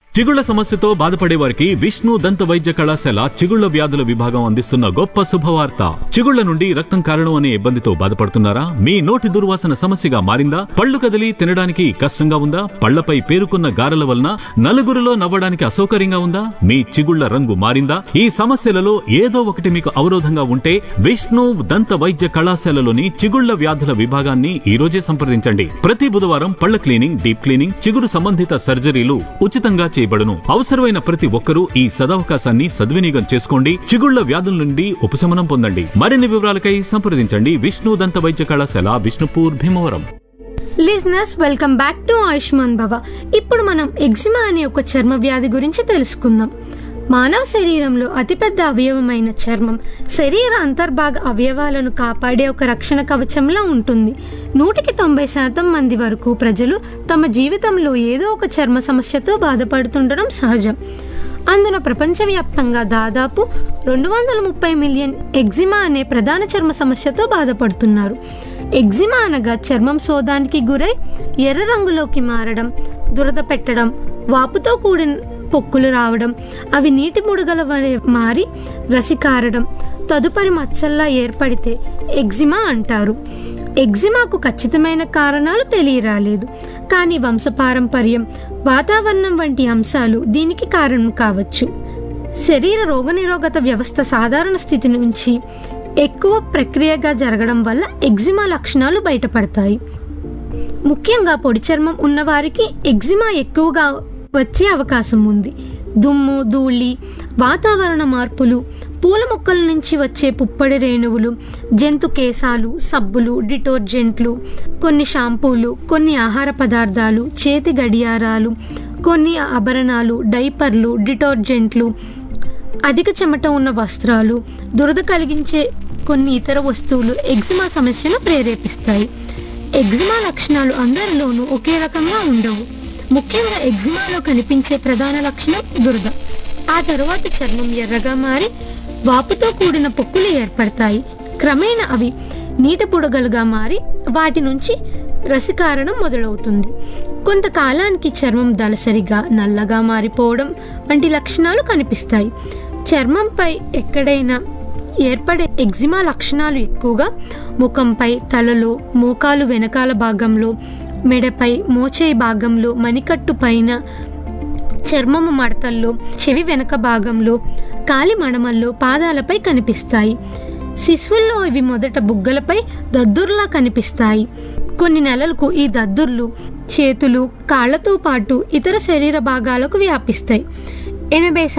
చిగుళ్ల సమస్యతో బాధపడే వారికి విష్ణు దంత వైద్య కళాశాల చిగుళ్ల వ్యాధుల విభాగం అందిస్తున్న గొప్ప శుభవార్త చిగుళ్ల నుండి రక్తం కారణం అనే ఇబ్బందితో బాధపడుతున్నారా మీ నోటి దుర్వాసన సమస్యగా మారిందా పళ్ళు కదిలి తినడానికి కష్టంగా ఉందా పళ్లపై పేరుకున్న గారెల వలన నలుగురిలో నవ్వడానికి అసౌకర్యంగా ఉందా మీ చిగుళ్ల రంగు మారిందా ఈ సమస్యలలో ఏదో ఒకటి మీకు అవరోధంగా ఉంటే విష్ణు దంత వైద్య కళాశాలలోని చిగుళ్ల వ్యాధుల విభాగాన్ని ఈ రోజే సంప్రదించండి ప్రతి బుధవారం పళ్ల క్లీనింగ్ డీప్ క్లీనింగ్ చిగురు సంబంధిత సర్జరీలు ఉచితంగా చేయబడును అవసరమైన ప్రతి ఒక్కరూ ఈ సదవకాశాన్ని సద్వినియోగం చేసుకోండి చిగుళ్ల వ్యాధుల నుండి ఉపశమనం పొందండి మరిన్ని వివరాలకై సంప్రదించండి విష్ణు దంత వైద్య కళాశాల విష్ణుపూర్ భీమవరం లిజినెస్ వెల్కమ్ బ్యాక్ టు ఆయుష్మాన్ భవ ఇప్పుడు మనం ఎగ్జిమా అనే ఒక చర్మ వ్యాధి గురించి తెలుసుకుందాం మానవ శరీరంలో అతిపెద్ద అవయవమైన చర్మం శరీర అంతర్భాగ అవయవాలను కాపాడే ఒక రక్షణ కవచంలా ఉంటుంది నూటికి తొంభై శాతం మంది వరకు ప్రజలు తమ జీవితంలో ఏదో ఒక చర్మ సమస్యతో బాధపడుతుండడం సహజం అందున ప్రపంచవ్యాప్తంగా దాదాపు రెండు వందల ముప్పై మిలియన్ ఎగ్జిమా అనే ప్రధాన చర్మ సమస్యతో బాధపడుతున్నారు ఎగ్జిమా అనగా చర్మం సోదానికి గురై ఎర్ర రంగులోకి మారడం దురద పెట్టడం వాపుతో కూడిన పొక్కులు రావడం అవి నీటి ముడగల వలె మారి రసి కారడం తదుపరి మచ్చల్లా ఏర్పడితే ఎగ్జిమా అంటారు ఎగ్జిమాకు ఖచ్చితమైన కారణాలు తెలియరాలేదు కానీ వంశపారంపర్యం వాతావరణం వంటి అంశాలు దీనికి కారణం కావచ్చు శరీర రోగనిరోధక వ్యవస్థ సాధారణ స్థితి నుంచి ఎక్కువ ప్రక్రియగా జరగడం వల్ల ఎగ్జిమా లక్షణాలు బయటపడతాయి ముఖ్యంగా పొడి చర్మం ఉన్నవారికి ఎగ్జిమా ఎక్కువగా వచ్చే అవకాశం ఉంది దుమ్ము ధూళి వాతావరణ మార్పులు పూల మొక్కల నుంచి వచ్చే పుప్పడి రేణువులు జంతు కేశాలు సబ్బులు డిటర్జెంట్లు కొన్ని షాంపూలు కొన్ని ఆహార పదార్థాలు చేతి గడియారాలు కొన్ని ఆభరణాలు డైపర్లు డిటర్జెంట్లు అధిక చెమట ఉన్న వస్త్రాలు దురద కలిగించే కొన్ని ఇతర వస్తువులు ఎగ్జిమా సమస్యను ప్రేరేపిస్తాయి ఎగ్జిమా లక్షణాలు అందరిలోనూ ఒకే రకంగా ఉండవు ముఖ్యంగా ఎగ్జిమాలో కనిపించే ప్రధాన లక్షణం దురద ఆ తరువాత చర్మం ఎర్రగా మారి వాపుతో కూడిన పొక్కులు ఏర్పడతాయి క్రమేణా అవి నీటి బుడగలుగా మారి వాటి నుంచి రసికారణం మొదలవుతుంది కొంతకాలానికి చర్మం దళసరిగా నల్లగా మారిపోవడం వంటి లక్షణాలు కనిపిస్తాయి చర్మంపై ఎక్కడైనా ఏర్పడే ఎగ్జిమా లక్షణాలు ఎక్కువగా ముఖంపై తలలో మోకాలు వెనకాల భాగంలో మెడపై మోచేయి భాగంలో మణికట్టు పైన చర్మము మడతల్లో చెవి వెనక భాగంలో కాలి మడమల్లో పాదాలపై కనిపిస్తాయి శిశువుల్లో ఇవి మొదట బుగ్గలపై దద్దుర్లా కనిపిస్తాయి కొన్ని నెలలకు ఈ దద్దుర్లు చేతులు కాళ్లతో పాటు ఇతర శరీర భాగాలకు వ్యాపిస్తాయి ఎనభై